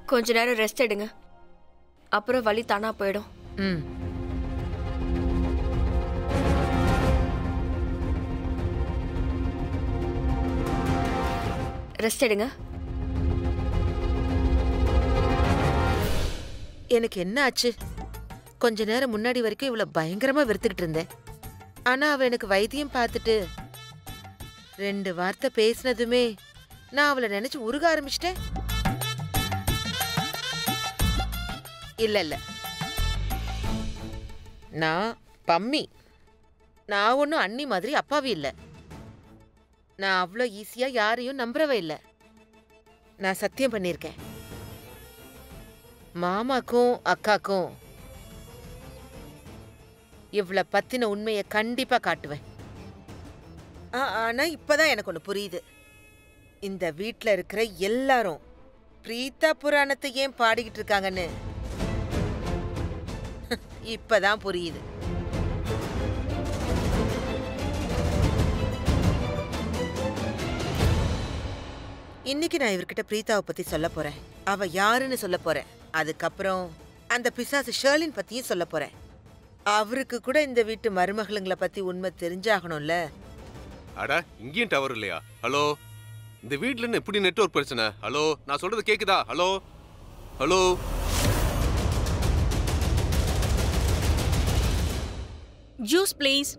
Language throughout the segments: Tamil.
கொஞ்ச நேரம் ரெஸ்ட் எடுங்க அப்புறம் வலி தானா போயிடும் ம் ரெஸ்ட் எடுங்க எனக்கு என்ன ஆச்சு கொஞ்ச நேரம் முன்னாடி வரைக்கும் இவ்வளவு பயங்கரமா வெறுத்துக்கிட்டு இருந்தேன் ஆனா அவ எனக்கு வைத்தியம் பார்த்துட்டு ரெண்டு வார்த்தை பேசினதுமே நான் அவளை நினைச்சு உருக ஆரம்பிச்சிட்டேன் இல்ல இல்ல நான் பம்மி நான் ஒன்றும் அண்ணி மாதிரி அப்பாவி இல்லை நான் அவ்வளோ ஈஸியா யாரையும் நம்புறவே இல்லை நான் சத்தியம் பண்ணியிருக்கேன் மாமாக்கும் அக்காக்கும் இவளை பத்தின உண்மையை கண்டிப்பா காட்டுவேன் ஆ- ஆனா இப்பதான் எனக்கு ஒண்ணு புரியுது இந்த வீட்ல இருக்கிற எல்லாரும் பிரீதா புராணத்தை ஏன் பாடிக்கிட்டு இருக்காங்கன்னு இப்பதான் புரியுது இன்னைக்கு நான் இவர்கிட்ட பிரீதாவை பத்தி சொல்ல போறேன் அவ யாருன்னு சொல்ல போறேன் அதுக்கப்புறம் அந்த பிசாசு ஷர்லின் பத்தியும் சொல்ல போறேன் அவருக்கு கூட இந்த வீட்டு மருமகளுங்களை பத்தி உண்மை தெரிஞ்சாகணும்ல அட இங்கேயும் டவர் இல்லையா ஹலோ இந்த வீட்ல இருந்து எப்படி நெட்வொர்க் பிரச்சனை ஹலோ நான் சொல்றது கேக்குதா hello hello juice please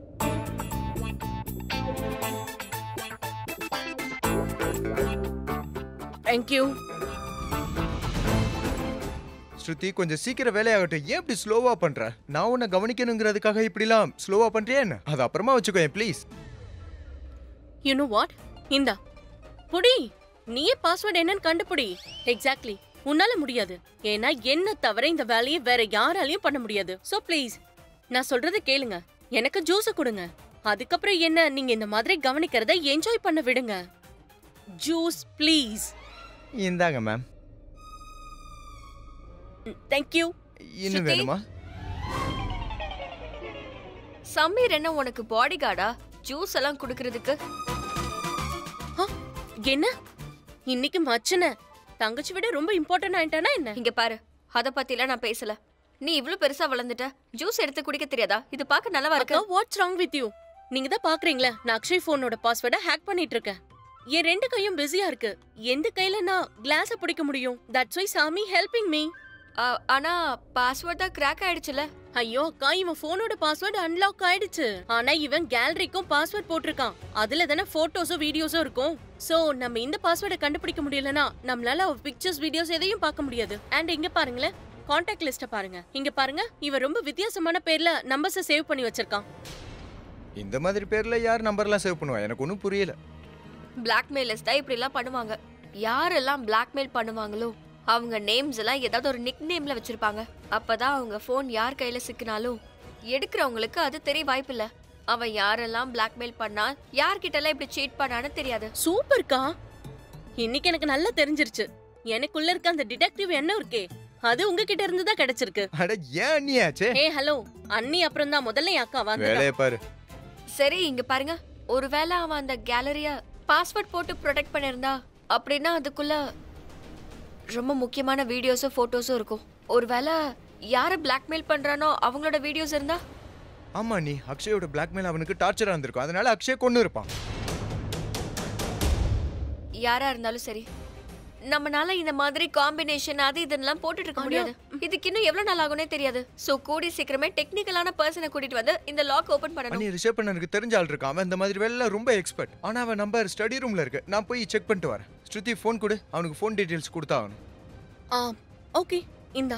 thank you Shruti கொஞ்சம் சீக்கிரம் வேலையாகட்டும் ஏன் இப்படி ஸ்லோவா பண்ற நான் உன்னை கவனிக்கணுங்கிறதுக்காக இப்படிலாம் ஸ்லோவா பண்றியா என்ன அது அப்புறமா வச்சுக்கோ ப்ளீஸ் யூ நோ வாட் இந்தா புடி நீயே பாஸ்வேர்ட் என்னன்னு கண்டுபிடி எக்ஸாக்ட்லி உன்னால முடியாது ஏன்னா என்ன தவிர இந்த வேலையை வேற யாராலையும் பண்ண முடியாது சோ ப்ளீஸ் நான் சொல்றத கேளுங்க எனக்கு ஜூஸ் கொடுங்க அதுக்கப்புறம் என்ன நீங்க இந்த மாதிரி கவனிக்கிறத என்ஜாய் பண்ண விடுங்க ஜூஸ் ப்ளீஸ் இந்தாங்க மேம் தேங்க்யூ இன்னும் ஸ்ருதி? வேணுமா சமீர் என்ன உனக்கு பாடி கார்டா ஜூஸ் எல்லாம் குடுக்கறதுக்கு என்ன இன்னைக்கு மச்சன தங்கச்சி விட ரொம்ப இம்பார்ட்டன்ட் ஆயிட்டானா என்ன இங்க பாரு அத பத்திலாம் நான் பேசல நீ இவ்ளோ பெருசா வளர்ந்துட்ட ஜூஸ் எடுத்து குடிக்க தெரியாதா இது பார்க்க நல்லாவா இருக்கு அக்கா வாட்ஸ் ராங் வித் யூ நீங்க தான் பாக்குறீங்களா நான் அக்ஷய் போனோட பாஸ்வேர்டை ஹேக் பண்ணிட்டு இருக்கேன் என் ரெண்டு கையும் பிஸியா இருக்கு எந்த கையில நான் கிளாஸ பிடிக்க முடியும் தட்ஸ் வை சாமி ஹெல்பிங் மீ ஆ, ஆனா பாஸ்வேர்ட் தான் கிராக் ஆயிடுச்சுல ஐயோ அக்கா இவன் போனோட பாஸ்வேர்டு அன்லாக் ஆயிடுச்சு ஆனா இவன் கேலரிக்கும் பாஸ்வேர்ட் போட்டிருக்கான் அதுல தானே போட்டோஸும் வீடியோஸும் இருக்கும் சோ நம்ம இந்த பாஸ்வேர்டை கண்டுபிடிக்க முடியலனா நம்மளால பிக்சர்ஸ் வீடியோஸ் எதையும் பார்க்க முடியாது அண்ட் இங்க பாருங்களேன் கான்டாக்ட் லிஸ்ட பாருங்க இங்க பாருங்க இவன் ரொம்ப வித்தியாசமான பேர்ல நம்பர்ஸ சேவ் பண்ணி வச்சிருக்கான் இந்த மாதிரி பேர்ல யார் நம்பர்லாம் சேவ் பண்ணுவா எனக்கு ஒன்றும் புரியல பிளாக்மெயிலர்ஸ் தான் இப்படி எல்லாம் பண்ணுவாங்க யாரெல்லாம் பிளாக்மெயில் பண்ணுவாங்களோ அவங்க நேம்ஸ் எல்லாம் ஏதாவது ஒரு நிக் நேம்ல வச்சிருப்பாங்க அப்பதான் அவங்க ஃபோன் யார் கையில சிக்கினாலும் எடுக்கிறவங்களுக்கு அது தெரிய வாய்ப்பில்ல அவன் யாரெல்லாம் பிளாக்மெயில் பண்ணா யார்கிட்ட எல்லாம் இப்படி சீட் பண்ணான்னு தெரியாது சூப்பர்க்கா இன்னைக்கு எனக்கு நல்லா தெரிஞ்சிருச்சு எனக்குள்ள இருக்க அந்த டிடெக்டிவ் என்ன இருக்கே அது உங்ககிட்ட இருந்து தான் கிடைச்சிருக்கு அட ஏன் அண்ணியாச்சே ஏ ஹலோ அண்ணி அப்புறம் தான் முதல்ல என் அக்கா வந்து வேலையை பாரு சரி இங்க பாருங்க ஒருவேளை அவன் அந்த கேலரிய பாஸ்வேர்ட் போட்டு ப்ரொடெக்ட் பண்ணிருந்தா அப்படின்னா அதுக்குள்ள ரொம்ப முக்கியமான வீடியோஸும் ஃபோட்டோஸும் இருக்கும் ஒருவேளை யாரை பிளாக்மெயில் பண்றானோ அவங்களோட வீடியோஸ் இருந்தா ஆமா நீ அக்ஷயோட பிளாக்மெயில் அவனுக்கு டார்ச்சரா இருந்திருக்கும் அதனால அக்ஷய் கொண்டு இருப்பான் யாரா இருந்தாலும் சரி நம்மனால இந்த மாதிரி காம்பினேஷன் அது இதெல்லாம் போட்டுட்டு இருக்க முடியாது இதுக்கு இன்னும் எவ்வளவு நாள் ஆகும்னே தெரியாது சோ கூடி சீக்கிரமே டெக்னிக்கலான பர்சனை கூட்டிட்டு வந்து இந்த லாக் ஓபன் பண்ணணும் அண்ணி ரிஷப் பண்ணனுக்கு தெரிஞ்ச ஆள் இருக்கான் அவன் இந்த மாதிரி வேலை ரொம்ப எக்ஸ்பர்ட் ஆனா அவன் நம்பர் ஸ்டடி ரூம்ல இருக்கு நான் போய் செக் பண்ணிட்டு வரேன் ஸ்ருதி ஃபோன் கொடு அவனுக்கு ஃபோன் டீடைல்ஸ் கொடுத்தா ஆகணும் ஆ ஓகே இந்தா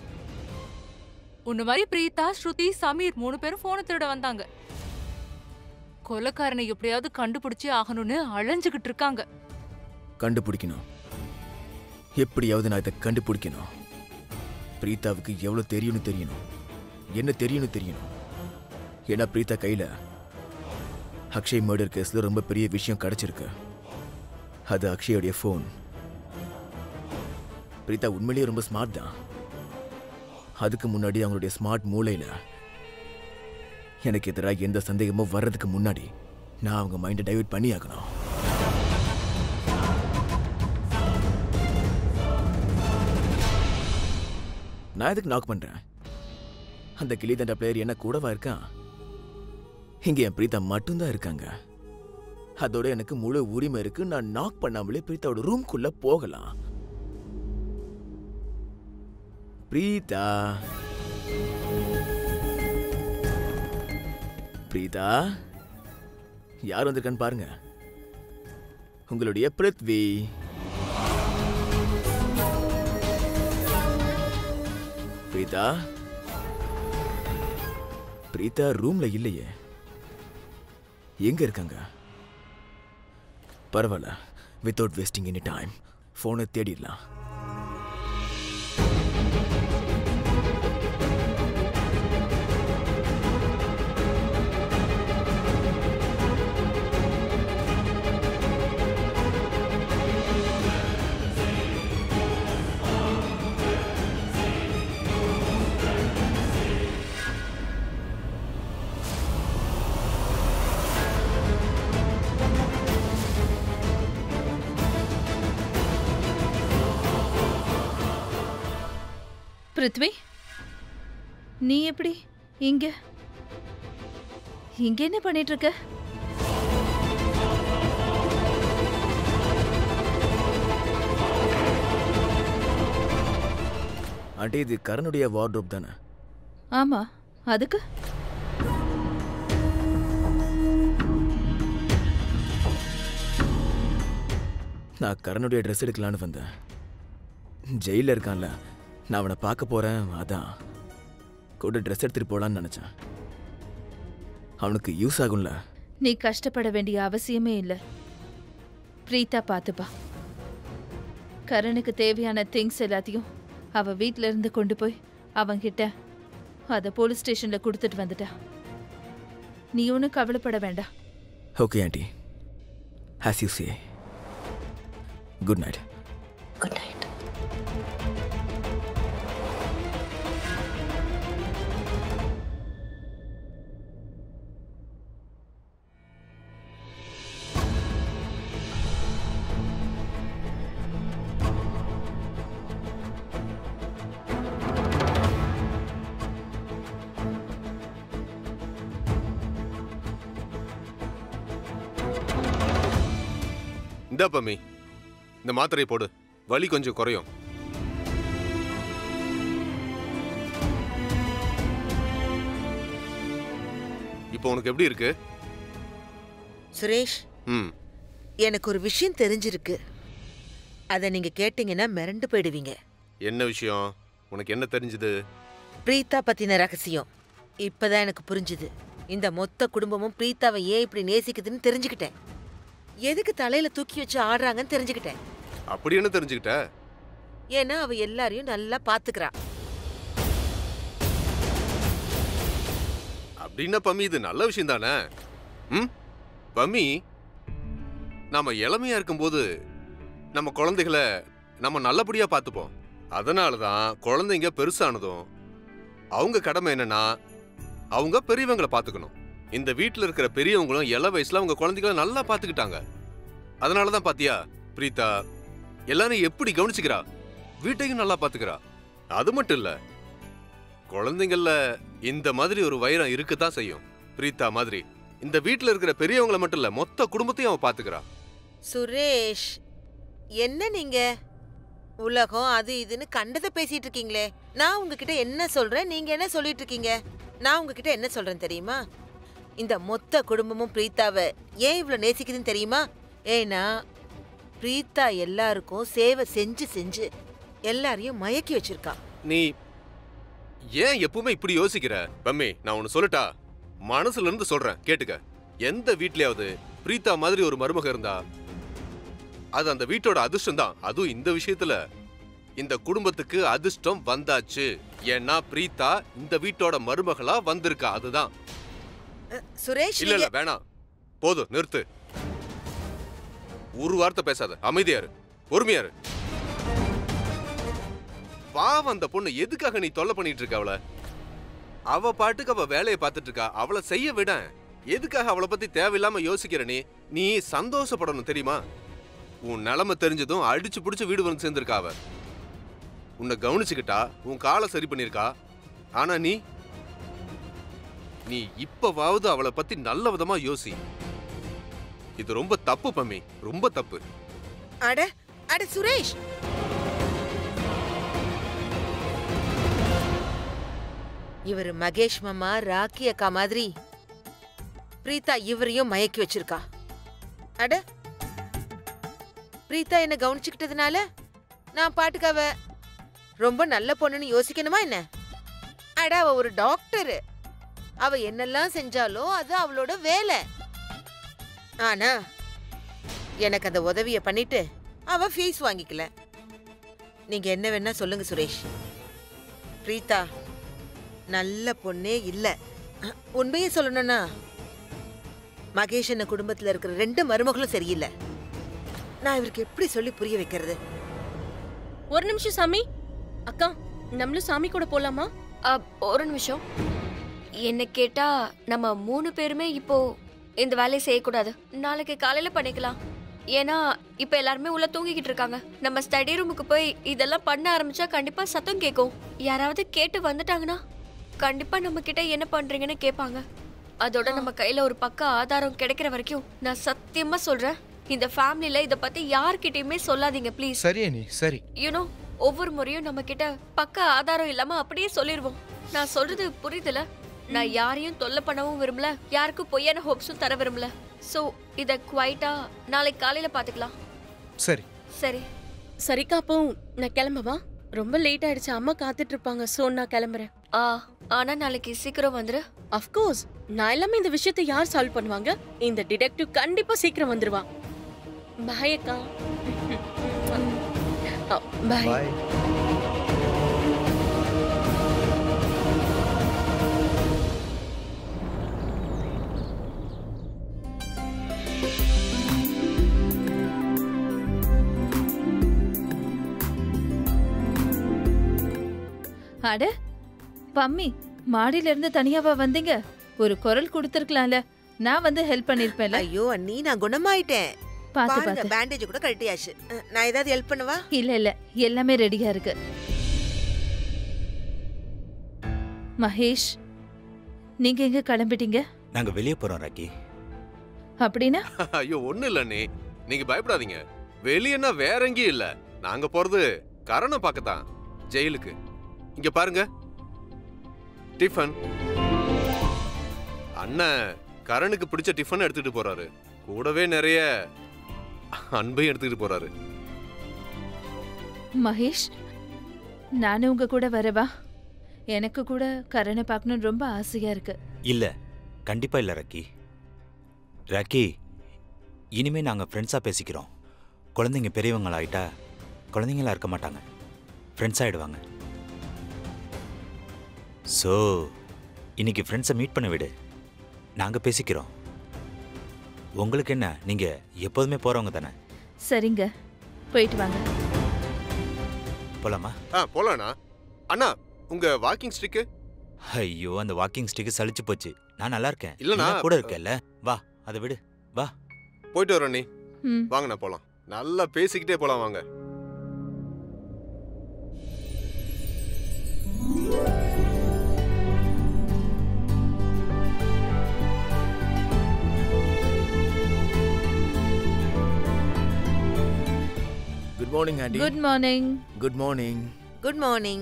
உன்ன மாதிரி பிரீதா ஸ்ருதி சமீர் மூணு பேரும் போனை திருட வந்தாங்க கொலைக்காரனை எப்படியாவது கண்டுபிடிச்சே ஆகணும்னு அலைஞ்சுகிட்டு இருக்காங்க கண்டுபிடிக்கணும் எப்படியாவது நான் இதை கண்டுபிடிக்கணும் பிரீதாவுக்கு எவ்வளோ தெரியும்னு தெரியணும் என்ன தெரியும்னு தெரியணும் ஏன்னா பிரீதா கையில் அக்ஷய் மர்டர் கேஸில் ரொம்ப பெரிய விஷயம் கிடைச்சிருக்கு அது அக்ஷயோடைய ஃபோன் பிரீதா உண்மையிலேயே ரொம்ப ஸ்மார்ட் தான் அதுக்கு முன்னாடி அவங்களுடைய ஸ்மார்ட் மூளையில் எனக்கு எதிராக எந்த சந்தேகமும் வர்றதுக்கு முன்னாடி நான் அவங்க மைண்டை டைவர்ட் பண்ணி ஆகணும் நான் எதுக்கு நாக் பண்றேன் அந்த கிளி தண்டா பிளேயர் என்ன கூடவா இருக்கான் இங்க என் பிரீதா மட்டும்தான் இருக்காங்க அதோட எனக்கு முழு உரிமை இருக்கு நான் நாக் பண்ணாமலே பிரீத்தாவோட ரூம்குள்ள போகலாம் பிரீதா பிரீதா யார் வந்திருக்கான்னு பாருங்க உங்களுடைய பிருத்வி பிரீதா பிரீதா ரூம்ல இல்லையே எங்க இருக்காங்க பரவாயில்ல வித்தவுட் வேஸ்டிங் எனி டைம் ஃபோனை தேடிடலாம் பிருத்வி நீ எப்படி இங்க இங்க என்ன பண்ணிட்டு இருக்க ஆண்டி இது கரனுடைய வார்ட்ரோப் தானே ஆமா அதுக்கு நான் கரனுடைய ட்ரெஸ் எடுக்கலான்னு வந்தேன் ஜெயிலில் இருக்கான்ல நான் அவனை பார்க்க போறேன் அதான் கூட ட்ரெஸ் எடுத்துட்டு போலான்னு நினைச்சேன் அவனுக்கு யூஸ் ஆகும்ல நீ கஷ்டப்பட வேண்டிய அவசியமே இல்ல பிரீதா பாத்துப்பா கரனுக்கு தேவையான திங்ஸ் எல்லாத்தையும் அவ வீட்ல இருந்து கொண்டு போய் அவன்கிட்ட அத போலீஸ் ஸ்டேஷன்ல கொடுத்துட்டு வந்துட்டா நீ ஒன்றும் கவலைப்பட வேண்டாம் okay aunty has you say good night good night இந்தா பம்மி இந்த மாத்திரையை போடு வலி கொஞ்சம் குறையும் இப்போ உனக்கு எப்படி இருக்கு சுரேஷ் ம் எனக்கு ஒரு விஷயம் தெரிஞ்சிருக்கு அதை நீங்க கேட்டீங்கன்னா மிரண்டு போயிடுவீங்க என்ன விஷயம் உனக்கு என்ன தெரிஞ்சது பிரீத்தா பத்தின ரகசியம் இப்பதான் எனக்கு புரிஞ்சுது இந்த மொத்த குடும்பமும் பிரீத்தாவை ஏன் இப்படி நேசிக்குதுன்னு தெரிஞ்சுக்கிட்டேன் எதுக்கு தலையில தூக்கி வச்சு ஆடுறாங்கன்னு தெரிஞ்சுக்கிட்டேன் அப்படி என்ன தெரிஞ்சுக்கிட்ட ஏன்னா அவ எல்லாரையும் நல்லா பாத்துக்கிறா அப்படின்னா பம்மி இது நல்ல விஷயம் தானே ம் பம்மி நாம இளமையா இருக்கும்போது நம்ம குழந்தைகளை நம்ம நல்லபடியா பார்த்துப்போம் அதனால தான் குழந்தைங்க பெருசானதும் அவங்க கடமை என்னன்னா அவங்க பெரியவங்களை பார்த்துக்கணும் இந்த வீட்டில் இருக்கிற பெரியவங்களும் இள வயசுல அவங்க குழந்தைகளை நல்லா பார்த்துக்கிட்டாங்க அதனால தான் பாத்தியா பிரீதா எல்லாரும் எப்படி கவனிச்சுக்கிறா வீட்டையும் நல்லா பார்த்துக்கிறா அது மட்டும் இல்ல குழந்தைங்கள்ல இந்த மாதிரி ஒரு வைரம் இருக்கத்தான் செய்யும் பிரீதா மாதிரி இந்த வீட்ல இருக்கிற பெரியவங்கள மட்டும் இல்ல மொத்த குடும்பத்தையும் அவ பாத்துக்கிறா சுரேஷ் என்ன நீங்க உலகம் அது இதுன்னு கண்டதை பேசிட்டு இருக்கீங்களே நான் உங்ககிட்ட என்ன சொல்றேன் நீங்க என்ன சொல்லிட்டு இருக்கீங்க நான் உங்ககிட்ட என்ன சொல்றேன் தெரியுமா இந்த மொத்த குடும்பமும் பிரீத்தாவை ஏன் இவ்வளவு நேசிக்குதுன்னு தெரியுமா ஏன்னா பிரீத்தா எல்லாருக்கும் சேவை செஞ்சு செஞ்சு எல்லாரையும் மயக்கி வச்சிருக்கா நீ ஏன் எப்பவுமே இப்படி யோசிக்கிற பம்மி நான் ஒன்னு சொல்லட்டா மனசுல இருந்து சொல்றேன் கேட்டுக்க எந்த வீட்லயாவது பிரீத்தா மாதிரி ஒரு மருமக இருந்தா அது அந்த வீட்டோட அதிர்ஷ்டம் தான் அதுவும் இந்த விஷயத்துல இந்த குடும்பத்துக்கு அதிர்ஷ்டம் வந்தாச்சு ஏன்னா பிரீத்தா இந்த வீட்டோட மருமகளா வந்திருக்கா அதுதான் சுரேஷ் இல்ல இல்ல நீங்க- வேணாம் போதும் நிறுத்து ஒரு வார்த்தை பேசாத அமைதியாரு பொறுமையாரு பாவம் அந்த பொண்ணு எதுக்காக நீ தொல்லை பண்ணிட்டு இருக்க அவள அவ பாட்டுக்கு அவ வேலையை பார்த்துட்டு இருக்கா அவளை செய்ய விட எதுக்காக அவளை பத்தி தேவையில்லாம யோசிக்கிற நீ நீ சந்தோஷப்படணும் தெரியுமா உன் நிலைமை தெரிஞ்சதும் அடிச்சு புடிச்சு வீடு வந்து சேர்ந்திருக்கா அவ உன்னை கவனிச்சுக்கிட்டா உன் காலை சரி பண்ணிருக்கா ஆனா நீ நீ இப்பவாவது அவளை பத்தி நல்ல விதமா யோசி இது ரொம்ப தப்பு பம்மி ரொம்ப தப்பு அட அட சுரேஷ் இவர் மகேஷ் மாமா ராக்கி அக்கா மாதிரி பிரீதா இவரையும் மயக்கி வச்சிருக்கா அட பிரீதா என்ன கவனிச்சுக்கிட்டதுனால நான் பாட்டுக்கு அவ ரொம்ப நல்ல பொண்ணுன்னு யோசிக்கணுமா என்ன அட அவ ஒரு டாக்டர் அவ என்னெல்லாம் செஞ்சாலோ அது அவளோட வேலை ஆனா எனக்கு அந்த உதவிய பண்ணிட்டு அவ ஃபீஸ் வாங்கிக்கல நீங்க என்ன வேணா சொல்லுங்க சுரேஷ் பிரீதா நல்ல பொண்ணே இல்ல அஹ், உண்மையை சொல்லணும்னா மகேஷ் என்ன குடும்பத்துல இருக்கிற ரெண்டு மருமகளும் சரியில்லை நான் இவருக்கு எப்படி சொல்லி புரிய வைக்கிறது ஒரு நிமிஷம் சாமி அக்கா நம்மளும் சாமி கூட போலாமா அ, ஒரு நிமிஷம் என்ன கேட்டா நம்ம மூணு பேருமே இப்போ இந்த வேலையை செய்யக்கூடாது நாளைக்கு காலையில பண்ணிக்கலாம் ஏன்னா இப்ப எல்லாருமே உள்ள தூங்கிக்கிட்டு இருக்காங்க நம்ம ஸ்டடி ரூமுக்கு போய் இதெல்லாம் பண்ண ஆரம்பிச்சா கண்டிப்பா சத்தம் கேட்கும் யாராவது கேட்டு வந்துட்டாங்கன்னா கண்டிப்பா நம்ம கிட்ட என்ன பண்றீங்கன்னு கேட்பாங்க அதோட நம்ம கையில ஒரு பக்க ஆதாரம் கிடைக்கிற வரைக்கும் நான் சத்தியமா சொல்றேன் இந்த ஃபேமிலில இத பத்தி யார்கிட்டயுமே சொல்லாதீங்க ப்ளீஸ் சரி அண்ணி சரி யூனோ ஒவ்வொரு முறையும் நம்ம கிட்ட பக்க ஆதாரம் இல்லாம அப்படியே சொல்லிருவோம் நான் சொல்றது புரியுதுல நான் யாரையும் தொல்லை பண்ணவும் விரும்பல யாருக்கும் பொய்யான ஹோப்ஸும் தர விரும்பல சோ இத குவைட்டா நாளைக்கு காலையில பாத்துக்கலாம் சரி சரி சரிக்கா அப்போ நான் கிளம்பவா ரொம்ப லேட் ஆயிடுச்சு அம்மா காத்துட்டு இருப்பாங்க சோ நான் கிளம்புறேன் ஆ ஆனா நாளைக்கு சீக்கிரம் வந்துரு அஃப்கோர்ஸ் நான் எல்லாமே இந்த விஷயத்தை யார் சால்வ் பண்ணுவாங்க இந்த டிடெக்டிவ் கண்டிப்பா சீக்கிரம் வந்துருவான் பாய் அக்கா பாய் பாய் அட பம்மி மாடியில இருந்து தனியாவா வந்தீங்க ஒரு குரல் கொடுத்துருக்கலாம்ல நான் வந்து ஹெல்ப் பண்ணிருப்பேன்ல ஐயோ அண்ணி நான் குணமாயிட்டேன் பாத்து பாருங்க பாத்து பேண்டேஜ் கூட கழட்டியாச்சு அஹ், நான் ஏதாவது ஹெல்ப் பண்ணவா இல்ல இல்ல எல்லாமே ரெடியா இருக்கு மகேஷ் நீங்க எங்க கிளம்பிட்டீங்க நாங்க வெளியே போறோம் ராக்கி அப்படின்னா ஐயோ ஒண்ணு இல்ல நீ நீங்க பயப்படாதீங்க வெளியன்னா வேற எங்கேயும் இல்ல நாங்க போறது கரணை பார்க்கத்தான் ஜெயிலுக்கு இங்க பாருங்க டிஃபன் அண்ணன் கரனுக்கு பிடிச்ச டிஃபன் எடுத்துட்டு போறாரு கூடவே நிறைய அன்பையும் எடுத்துக்கிட்டு போறாரு மகேஷ் நானும் உங்க கூட வரவா எனக்கு கூட கரணை பார்க்கணும்னு ரொம்ப ஆசையா இருக்கு இல்ல கண்டிப்பா இல்ல ராக்கி ராக்கி இனிமே நாங்க ஃப்ரெண்ட்ஸா பேசிக்கிறோம் குழந்தைங்க பெரியவங்களாயிட்டா குழந்தைங்களா இருக்க மாட்டாங்க ஃப்ரெண்ட்ஸ் ஆயிடுவாங்க ஸோ இன்னைக்கு ஃப்ரெண்ட்ஸை மீட் பண்ண விடு நாங்க பேசிக்கிறோம் உங்களுக்கு என்ன நீங்க எப்போதுமே போறவங்க தானே சரிங்க போயிட்டு வாங்க போலாமா ஆ போலாண்ணா அண்ணா உங்க வாக்கிங் ஸ்டிக்கு ஐயோ அந்த வாக்கிங் ஸ்டிக்கு சலிச்சு போச்சு நான் நல்லா இருக்கேன் இல்லண்ணா. நீதான் கூட இருக்கேல்ல வா அதை விடு போயிட்டு வரோம் நீ ம் வாங்கண்ணா போலாம் நல்லா பேசிக்கிட்டே போலாம் வாங்க good morning aunty good morning good morning good morning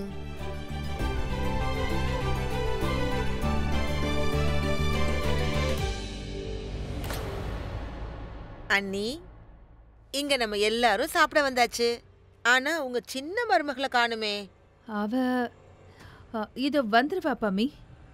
அண்ணி இங்க நம்ம எல்லாரும் சாப்பிட வந்தாச்சு ஆனா உங்க சின்ன மருமகளை காணுமே அவ அ, இதோ வந்துருவா பம்மி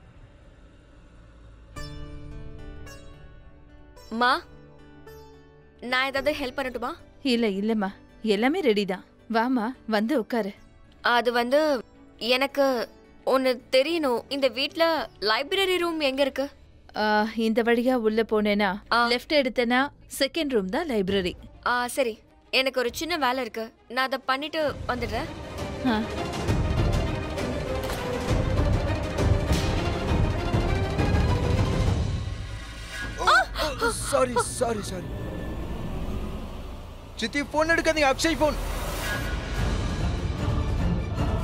மா நான் ஏதாவது ஹெல்ப் பண்ணட்டுமா இல்ல இல்லம்மா எல்லாமே ரெடி தான் வாமா வந்து உட்காரு அது வந்து எனக்கு ஒன்னு தெரியணும் இந்த வீட்ல லைப்ரரி ரூம் எங்க இருக்கு ஆ, இந்த வழியா உள்ள போனேனா ஆ. லெஃப்ட் எடுத்தேனா செகண்ட் ரூம் தான் லைப்ரரி ஆ சரி எனக்கு ஒரு சின்ன வேலை இருக்கு நான் அதை பண்ணிட்டு வந்துடுறேன் சாரி சாரி சாரி சித்தி போன் எடுக்காதீங்க அக்ஷய் போன்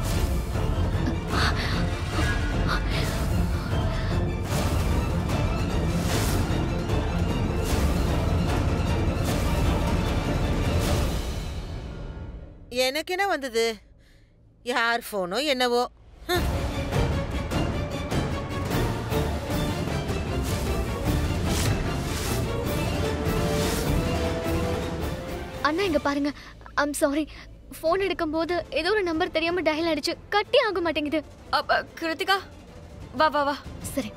எனக்கு என்ன வந்தது யார் ஃபோனோ என்னவோ ஹம். அண்ணா இங்க பாருங்க ஐம் சாரி ஃபோன் எடுக்கும்போது ஏதோ ஒரு நம்பர் தெரியாம டயல் அடிச்சு கட்டி ஆக மாட்டேங்குது அப்ப கிருத்திகா வா வா வா சரி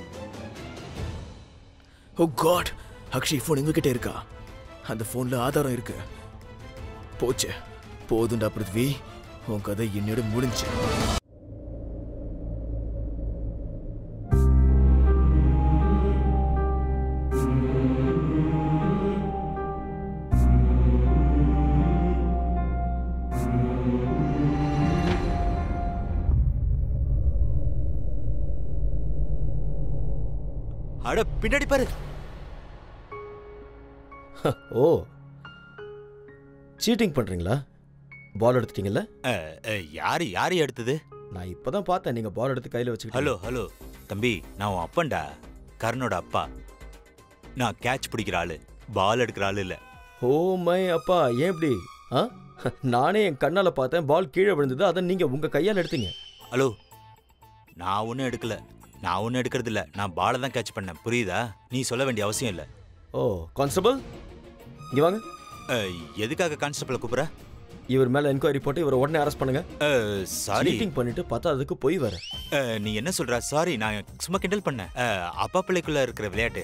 ஓ காட் அக்ஷய் ஃபோன் எங்ககிட்ட இருக்கா அந்த ஃபோன்ல ஆதாரம் இருக்கு போச்சு போதுண்டா பிருத்வி உன் கதை என்னோட முடிஞ்சு அட பின்னாடி பாரு ஓ சீட்டிங் பண்றீங்களா பால் எடுத்துட்டீங்கல்ல அஹ், அஹ், யாரு யாரு எடுத்தது நான் இப்பதான் பார்த்தேன் நீங்க பால் எடுத்து கையில வச்சுக்கிட்டு ஹலோ ஹலோ தம்பி நான் உன் அப்பன்டா கர்ணோட அப்பா நான் கேட்ச் பிடிக்கிற ஆளு பால் எடுக்கிற ஆளு இல்ல ஓ மை அப்பா ஏன் இப்படி ஆ நானே என் கண்ணால பார்த்தேன் பால் கீழே விழுந்தது அதை நீங்க உங்க கையால எடுத்தீங்க ஹலோ நான் ஒன்றும் எடுக்கல நான் ஒன்றும் எடுக்கிறது இல்ல நான் பாலை தான் கேட்ச் பண்ணேன் புரியுதா நீ சொல்ல வேண்டிய அவசியம் இல்லை ஓ கான்ஸ்டபிள் இங்க வாங்க எதுக்காக கான்ஸ்டபிளை கூப்பிட்ற இவர் மேல என்கொயரி போட்டு இவரை உடனே அரெஸ்ட் பண்ணுங்க சாரி சீட்டிங் பண்ணிட்டு பார்த்தா அதுக்கு போய் வர நீ என்ன சொல்ற சாரி நான் சும்மா கிண்டல் பண்ணேன் அஹ், அப்பா பிள்ளைக்குள்ள இருக்கிற விளையாட்டு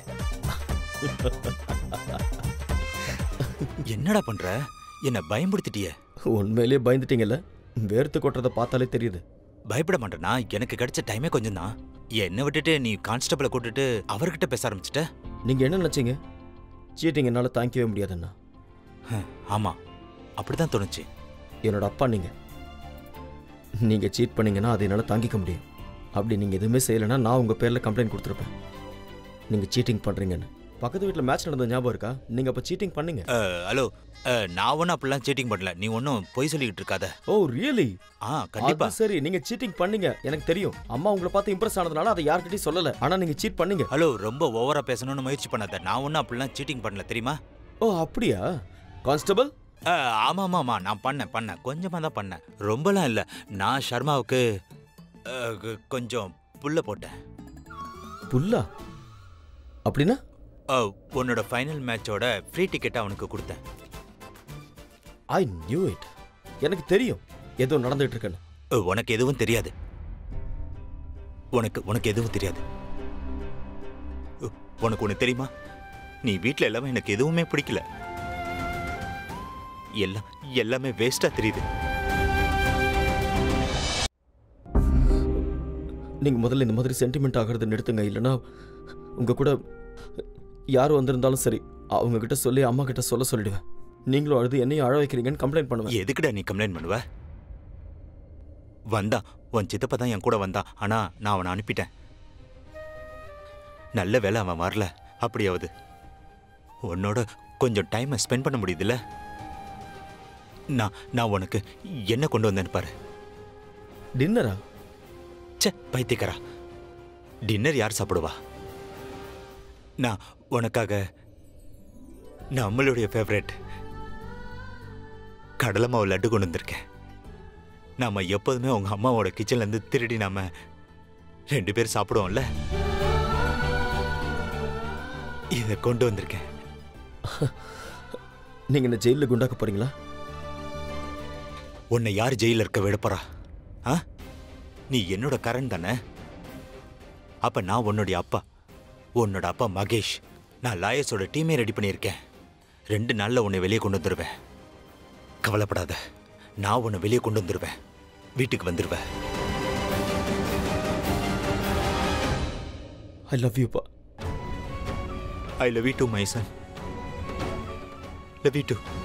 என்னடா பண்ற என்ன பயம்படுத்திட்டிய உண்மையிலேயே பயந்துட்டீங்கல்ல வேர்த்து கொட்டுறத பார்த்தாலே தெரியுது பயப்பட மாட்டேனா எனக்கு கிடைச்ச டைமே கொஞ்சம் தான் என்னை விட்டுட்டு நீ கான்ஸ்டபிளை கூட்டிட்டு அவர்கிட்ட பேச ஆரம்பிச்சிட்ட நீங்க என்ன நினைச்சீங்க சீட்டிங் என்னால தாங்கிக்கவே முடியாதுன்னா ஆமா அப்படிதான் தோணுச்சு என்னோட அப்பா நீங்க நீங்க சீட் பண்ணீங்கன்னா அதை என்னால தாங்கிக்க முடியும் அப்படி நீங்க எதுவுமே செய்யலைன்னா நான் உங்க பேர்ல கம்ப்ளைண்ட் கொடுத்துருப்பேன் நீங்க சீட்டிங் பண்றீங்கன்னு பக்கத்து வீட்டில் மேட்ச் நடந்த ஞாபகம் இருக்கா நீங்க அப்ப சீட்டிங் பண்ணீங்க அஹ், ஹலோ அஹ், நான் ஒன்றும் அப்படிலாம் சீட்டிங் பண்ணல நீ ஒன்றும் பொய் சொல்லிக்கிட்டு இருக்காத ஓ ரியலி ஆ கண்டிப்பா அது சரி நீங்க சீட்டிங் பண்ணீங்க எனக்கு தெரியும் அம்மா உங்களை பார்த்து இம்ப்ரெஸ் ஆனதுனால அதை யார்கிட்டயும் சொல்லல ஆனா நீங்க சீட் பண்ணீங்க ஹலோ ரொம்ப ஓவரா பேசணும்னு முயற்சி பண்ணாத நான் ஒன்றும் அப்படிலாம் சீட்டிங் பண்ணல தெரியுமா ஓ அப்படியா கான்ஸ்டபிள் அஹ், ஆமா ஆமா ஆமா நான் பண்ணேன் பண்ணேன் கொஞ்சமா தான் பண்ணேன் ரொம்பலாம் இல்ல நான் சர்மாவுக்கு அஹ், கொ- கொஞ்சம் புல்ல போட்டேன் புல்லா அப்படின்னா அஹ், உன்னோட ஃபைனல் மேட்சோட ஃப்ரீ டிக்கெட் அவனுக்கு கொடுத்தேன் ஐ நியூ இட் எனக்கு தெரியும் ஏதோ நடந்துட்டு இருக்குன்னு அஹ், உனக்கு எதுவும் தெரியாது உனக்கு உனக்கு எதுவும் தெரியாது அஹ், உனக்கு ஒன்று தெரியுமா நீ வீட்டில் எல்லாமே எனக்கு எதுவுமே பிடிக்கல எல்லாம் எல்லாமே வேஸ்டா தெரியுது நீங்க முதல்ல இந்த மாதிரி சென்டிமெண்ட் ஆகிறத நிறுத்துங்க இல்லைன்னா உங்க கூட யார் வந்திருந்தாலும் சரி அவங்க கிட்ட சொல்லி அம்மா கிட்ட சொல்ல சொல்லிடுவேன் நீங்களும் அழுது என்னையும் அழ வைக்கிறீங்கன்னு கம்ப்ளைண்ட் பண்ணுவேன் எதுக்குடா நீ கம்ப்ளைண்ட் பண்ணுவ வந்தான் உன் சித்தப்பா தான் என் கூட வந்தான் ஆனா நான் அவனை அனுப்பிட்டேன் நல்ல வேலை அவன் வரல அப்படியாவது உன்னோட கொஞ்சம் டைமை ஸ்பெண்ட் பண்ண முடியுதுல்ல நான் நான் உனக்கு என்ன கொண்டு வந்தேன்னு பாரு டின்னரா ச்சே பைத்தியக்காரா டின்னர் யார் சாப்பிடுவா நான் உனக்காக நம்மளுடைய ஃபேவரட் கடலை மாவு லட்டு கொண்டு வந்திருக்கேன் நாம எப்போதுமே உங்க அம்மாவோட கிச்சன்ல இருந்து திருடி நாம ரெண்டு பேர் சாப்பிடுவோம்ல இதை கொண்டு வந்திருக்கேன் நீங்க என்ன ஜெயிலில் குண்டாக்க போறீங்களா உன்னை யார் ஜெயில இருக்க விடப்போறா ஆ நீ என்னோட கரண் தானே அப்ப நான் உன்னுடைய அப்பா உன்னோட அப்பா மகேஷ் நான் லாயர்ஸோட டீமே ரெடி பண்ணியிருக்கேன் ரெண்டு நாள்ல உன்னை வெளியே கொண்டு வந்துடுவேன் கவலைப்படாத நான் உன்னை வெளியே கொண்டு வந்துடுவேன் வீட்டுக்கு வந்துடுவேன் ஐ லவ் யூ பா I love you too my son love you two